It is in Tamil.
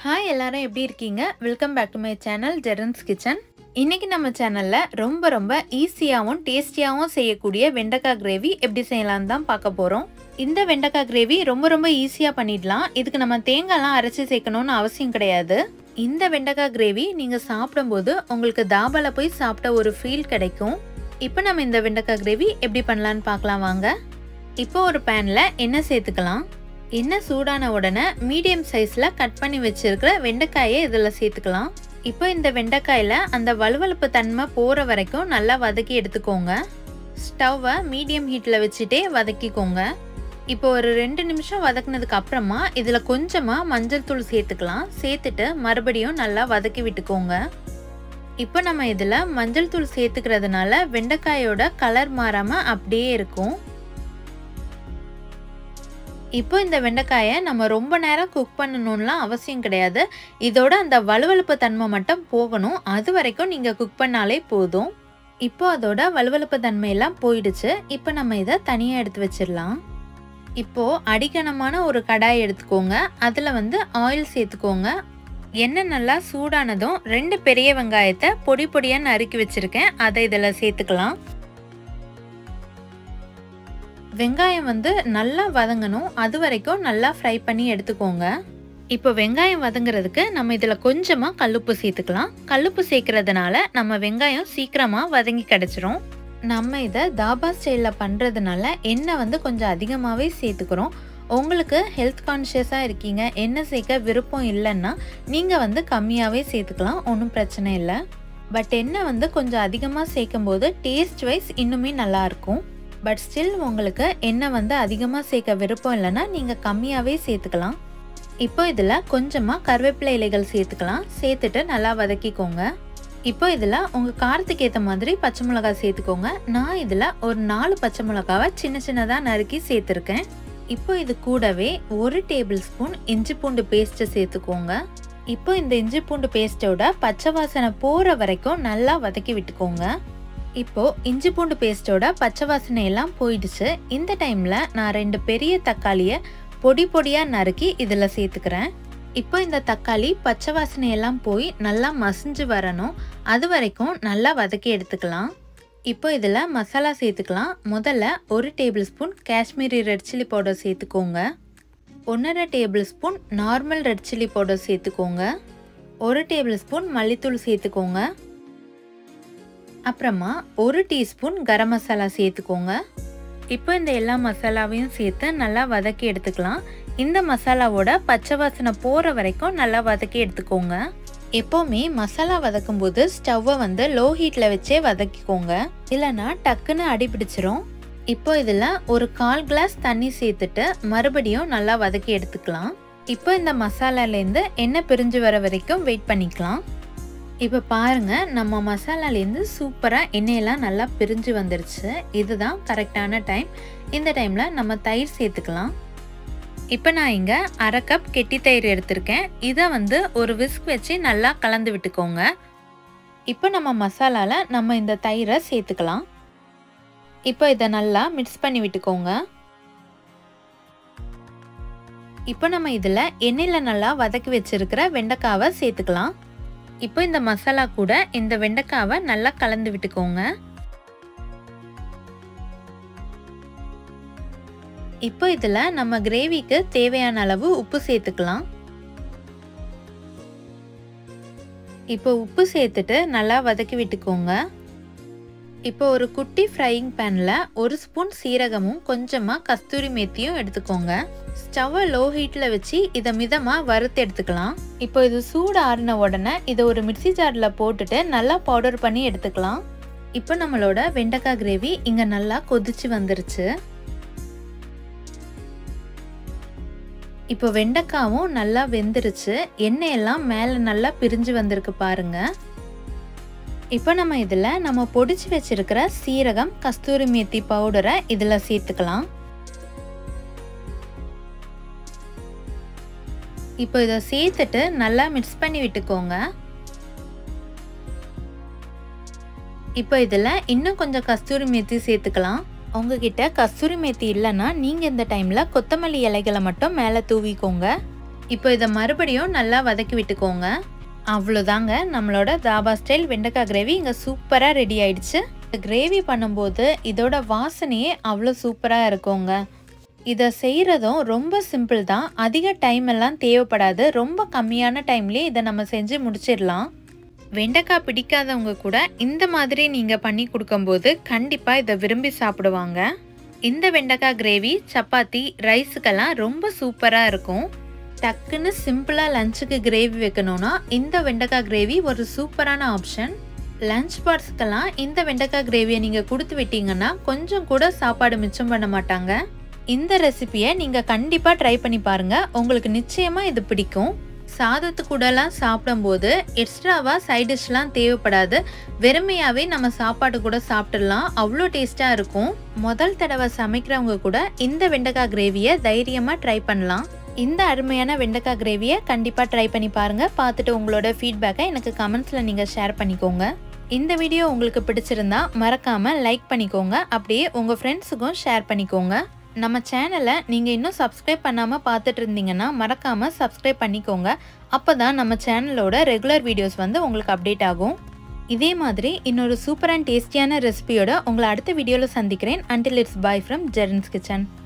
ஹாய் எல்லாரும் எப்படி இருக்கீங்க welcome back to my channel Jerans kitchen இன்னைக்கு நம்ம சேனல்ல ரொம்ப ரொம்ப ஈஸியாகவும் டேஸ்டியாகவும் செய்யக்கூடிய வெண்டைக்காய் கிரேவி எப்படி செய்யலாம்னு தான் பார்க்க போறோம் இந்த வெண்டைக்காய் கிரேவி ரொம்ப ரொம்ப ஈஸியாக பண்ணிடலாம் இதுக்கு நம்ம தேங்காய்லாம் அரைச்சி சேர்க்கணும்னு அவசியம் கிடையாது இந்த வெண்டைக்காய் கிரேவி நீங்கள் சாப்பிடும்போது உங்களுக்கு தாபால போய் சாப்பிட்ட ஒரு ஃபீல் கிடைக்கும் இப்போ நம்ம இந்த வெண்டைக்காய் கிரேவி எப்படி பண்ணலான்னு பார்க்கலாம் வாங்க இப்போ ஒரு பேனில் எண்ணெய் சேர்த்துக்கலாம் எண்ணெய் சூடான உடனே மீடியம் சைஸில் கட் பண்ணி வச்சிருக்கிற வெண்டைக்காயை இதில் சேர்த்துக்கலாம் இப்போ இந்த வெண்டைக்காயில் அந்த வலுவலுப்பு தன்மை போகிற வரைக்கும் நல்லா வதக்கி எடுத்துக்கோங்க ஸ்டவ்வை மீடியம் ஹீட்டில் வச்சுட்டே வதக்கிக்கோங்க இப்போ ஒரு ரெண்டு நிமிஷம் வதக்குனதுக்கு அப்புறமா இதில் கொஞ்சமாக மஞ்சள் தூள் சேர்த்துக்கலாம் சேர்த்துட்டு மறுபடியும் நல்லா வதக்கி விட்டுக்கோங்க இப்போ நம்ம இதில் மஞ்சள் தூள் சேர்த்துக்கிறதுனால வெண்டைக்காயோட கலர் மாறாமல் அப்படியே இருக்கும் இப்போ இந்த வெண்டைக்காயை நம்ம ரொம்ப நேரம் குக் பண்ணணும்லாம் அவசியம் கிடையாது இதோட அந்த வலுவலுப்பு தன்மை மட்டும் போகணும் அது வரைக்கும் நீங்கள் குக் பண்ணாலே போதும் இப்போ அதோட வலுவலுப்பு தன்மையெல்லாம் போயிடுச்சு இப்போ நம்ம இதை தனியாக எடுத்து வச்சிடலாம் இப்போ அடிக்கணமான ஒரு கடாய் எடுத்துக்கோங்க அதில் வந்து ஆயில் சேர்த்துக்கோங்க எண்ணெய் நல்லா சூடானதும் ரெண்டு பெரிய வெங்காயத்தை பொடி பொடியாக நறுக்கி வச்சுருக்கேன் அதை இதில் சேர்த்துக்கலாம் வெங்காயம் வந்து நல்லா வதங்கணும் அது வரைக்கும் நல்லா ஃப்ரை பண்ணி எடுத்துக்கோங்க இப்போ வெங்காயம் வதங்குறதுக்கு நம்ம இதில் கொஞ்சமாக கல்லுப்பு சேர்த்துக்கலாம் கல்லுப்பு சேர்க்கறதுனால நம்ம வெங்காயம் சீக்கிரமாக வதங்கி கிடச்சிரும் நம்ம இதை தாபா ஸ்டைலில் பண்ணுறதுனால எண்ணெய் வந்து கொஞ்சம் அதிகமாகவே சேர்த்துக்கிறோம் உங்களுக்கு ஹெல்த் கான்ஷியஸாக இருக்கீங்க எண்ணெய் சேர்க்க விருப்பம் இல்லைன்னா நீங்கள் வந்து கம்மியாகவே சேர்த்துக்கலாம் ஒன்றும் பிரச்சனை இல்லை பட் எண்ணெய் வந்து கொஞ்சம் அதிகமாக சேர்க்கும் போது டேஸ்ட் வைஸ் இன்னுமே நல்லாயிருக்கும் பட் ஸ்டில் உங்களுக்கு எண்ணெய் வந்து அதிகமாக சேர்க்க விருப்பம் இல்லைன்னா நீங்கள் கம்மியாகவே சேர்த்துக்கலாம் இப்போ இதில் கொஞ்சமாக கருவேப்பிலை இலைகள் சேர்த்துக்கலாம் சேர்த்துட்டு நல்லா வதக்கிக்கோங்க இப்போ இதில் உங்கள் காரத்துக்கு ஏற்ற மாதிரி பச்சை மிளகாய் சேர்த்துக்கோங்க நான் இதில் ஒரு நாலு பச்சை மிளகாவை சின்ன சின்னதாக நறுக்கி சேர்த்துருக்கேன் இப்போ இது கூடவே ஒரு டேபிள் ஸ்பூன் இஞ்சி பூண்டு பேஸ்ட்டை சேர்த்துக்கோங்க இப்போ இந்த இஞ்சி பூண்டு பேஸ்ட்டோட பச்சை வாசனை போகிற வரைக்கும் நல்லா வதக்கி விட்டுக்கோங்க இப்போ இஞ்சி பூண்டு பேஸ்ட்டோட பச்சை வாசனை எல்லாம் போயிடுச்சு இந்த டைம்ல நான் ரெண்டு பெரிய தக்காளியை பொடி பொடியா நறுக்கி இதுல சேர்த்துக்கிறேன் இப்போ இந்த தக்காளி பச்சை வாசனை எல்லாம் போய் நல்லா மசிஞ்சு வரணும் அது வரைக்கும் நல்லா வதக்கி எடுத்துக்கலாம் இப்போ இதில் மசாலா சேர்த்துக்கலாம் முதல்ல ஒரு tablespoon Kashmiri red chilli powder சேர்த்துக்கோங்க ஒன்றரை tablespoon normal red chilli powder சேர்த்துக்கோங்க ஒரு டேபிள் ஸ்பூன் மல்லித்தூள் சேர்த்துக்கோங்க அப்புறமா ஒரு டீஸ்பூன் கரம் மசாலா சேர்த்துக்கோங்க இப்போ இந்த எல்லா மசாலாவையும் சேர்த்து நல்லா வதக்கி எடுத்துக்கலாம் இந்த மசாலாவோட பச்சை வாசனை போகிற வரைக்கும் நல்லா வதக்கி எடுத்துக்கோங்க எப்போவுமே மசாலா வதக்கும் போது ஸ்டவ்வை வந்து லோ ஹீட்டில் வச்சே வதக்கிக்கோங்க இல்லைன்னா டக்குன்னு அடி பிடிச்சிரும் இப்போ இதில் ஒரு கால் கிளாஸ் தண்ணி சேர்த்துட்டு மறுபடியும் நல்லா வதக்கி எடுத்துக்கலாம் இப்போ இந்த மசாலாலேருந்து எண்ணெய் பிரிஞ்சு வர வரைக்கும் வெயிட் பண்ணிக்கலாம் இப்போ பாருங்க நம்ம மசாலாலேருந்து சூப்பராக எண்ணெயெல்லாம் நல்லா பிரிஞ்சு வந்துருச்சு இதுதான் கரெக்டான டைம் இந்த டைமில் நம்ம தயிர் சேர்த்துக்கலாம் இப்போ நான் இங்கே அரை கப் கெட்டி தயிர் எடுத்திருக்கேன் இதை வந்து ஒரு விஸ்க் வச்சு நல்லா கலந்து விட்டுக்கோங்க இப்போ நம்ம மசாலாவில் நம்ம இந்த தயிரை சேர்த்துக்கலாம் இப்போ இதை நல்லா மிக்ஸ் பண்ணி விட்டுக்கோங்க இப்போ நம்ம இதில் எண்ணெயில் நல்லா வதக்கி வச்சிருக்கிற வெண்டைக்காவை சேர்த்துக்கலாம் இப்போ இந்த மசாலா கூட இந்த வெண்டைக்காவை நல்லா கலந்து விட்டுக்கோங்க இப்போ இதில் நம்ம கிரேவிக்கு தேவையான அளவு உப்பு சேர்த்துக்கலாம் இப்போ உப்பு சேர்த்துட்டு நல்லா வதக்கி விட்டுக்கோங்க இப்போ ஒரு குட்டி ஃப்ரையிங் பேனில் ஒரு ஸ்பூன் சீரகமும் கொஞ்சமாக கஸ்தூரி மேத்தியும் எடுத்துக்கோங்க ஸ்டவ்வை லோ ஹீட்டில் வச்சு இதை மிதமாக வறுத்து எடுத்துக்கலாம் இப்போ இது சூடு ஆறின உடனே இதை ஒரு மிக்சி ஜாரில் போட்டுட்டு நல்லா பவுடர் பண்ணி எடுத்துக்கலாம் இப்போ நம்மளோட வெண்டைக்காய் கிரேவி இங்கே நல்லா கொதிச்சு வந்துருச்சு இப்போ வெண்டைக்காவும் நல்லா வெந்துருச்சு எண்ணெய் எல்லாம் மேலே நல்லா பிரிஞ்சு வந்திருக்கு பாருங்க இப்போ நம்ம இதில் நம்ம பொடிச்சு வச்சிருக்கிற சீரகம் கஸ்தூரி மேத்தி பவுடரை இதில் சேர்த்துக்கலாம் இப்போ இதை சேர்த்துட்டு நல்லா மிக்ஸ் பண்ணி விட்டுக்கோங்க இப்போ இதில் இன்னும் கொஞ்சம் கஸ்தூரி மேத்தி சேர்த்துக்கலாம் உங்ககிட்ட கஸ்தூரி மேத்தி இல்லைன்னா நீங்கள் இந்த டைமில் கொத்தமல்லி இலைகளை மட்டும் மேலே தூவிக்கோங்க இப்போ இதை மறுபடியும் நல்லா வதக்கி விட்டுக்கோங்க அவ்வளோதாங்க நம்மளோட தாபா ஸ்டைல் வெண்டைக்காய் கிரேவி இங்கே சூப்பராக ரெடி ஆயிடுச்சு கிரேவி பண்ணும்போது இதோட வாசனையே அவ்வளோ சூப்பராக இருக்குங்க இதை செய்கிறதும் ரொம்ப சிம்பிள் தான் அதிக டைம் எல்லாம் தேவைப்படாது ரொம்ப கம்மியான டைம்லேயே இதை நம்ம செஞ்சு முடிச்சிடலாம் வெண்டைக்காய் பிடிக்காதவங்க கூட இந்த மாதிரி நீங்கள் பண்ணி கொடுக்கும்போது கண்டிப்பாக இதை விரும்பி சாப்பிடுவாங்க இந்த வெண்டைக்காய் கிரேவி சப்பாத்தி ரைஸுக்கெல்லாம் ரொம்ப சூப்பராக இருக்கும் டக்குன்னு சிம்பிளாக லஞ்சுக்கு கிரேவி வைக்கணும்னா இந்த வெண்டைக்காய் கிரேவி ஒரு சூப்பரான ஆப்ஷன் லஞ்ச் பாக்ஸ்க்கெல்லாம் இந்த வெண்டைக்காய் கிரேவியை நீங்கள் கொடுத்து விட்டீங்கன்னா கொஞ்சம் கூட சாப்பாடு மிச்சம் பண்ண மாட்டாங்க இந்த ரெசிபியை நீங்கள் கண்டிப்பாக ட்ரை பண்ணி பாருங்கள் உங்களுக்கு நிச்சயமாக இது பிடிக்கும் சாதத்து கூடலாம் சாப்பிடும்போது எக்ஸ்ட்ராவாக சைட் டிஷ்லாம் தேவைப்படாது வெறுமையாகவே நம்ம சாப்பாடு கூட சாப்பிட்டுடலாம் அவ்வளோ டேஸ்ட்டாக இருக்கும் முதல் தடவை சமைக்கிறவங்க கூட இந்த வெண்டைக்காய் கிரேவியை தைரியமாக ட்ரை பண்ணலாம் இந்த அருமையான வெண்டைக்காய் கிரேவியை கண்டிப்பாக ட்ரை பண்ணி பாருங்கள் பார்த்துட்டு உங்களோட ஃபீட்பேக்கை எனக்கு கமெண்ட்ஸில் நீங்கள் ஷேர் பண்ணிக்கோங்க இந்த வீடியோ உங்களுக்கு பிடிச்சிருந்தா மறக்காமல் லைக் பண்ணிக்கோங்க அப்படியே உங்கள் ஃப்ரெண்ட்ஸுக்கும் ஷேர் பண்ணிக்கோங்க நம்ம சேனலை நீங்கள் இன்னும் சப்ஸ்கிரைப் பண்ணாமல் பார்த்துட்டு இருந்தீங்கன்னா மறக்காமல் சப்ஸ்கிரைப் பண்ணிக்கோங்க அப்போ தான் நம்ம சேனலோட ரெகுலர் வீடியோஸ் வந்து உங்களுக்கு அப்டேட் ஆகும் இதே மாதிரி இன்னொரு சூப்பர் அண்ட் டேஸ்டியான ரெசிபியோட உங்களை அடுத்த வீடியோவில் சந்திக்கிறேன் until it's bye from Jerans kitchen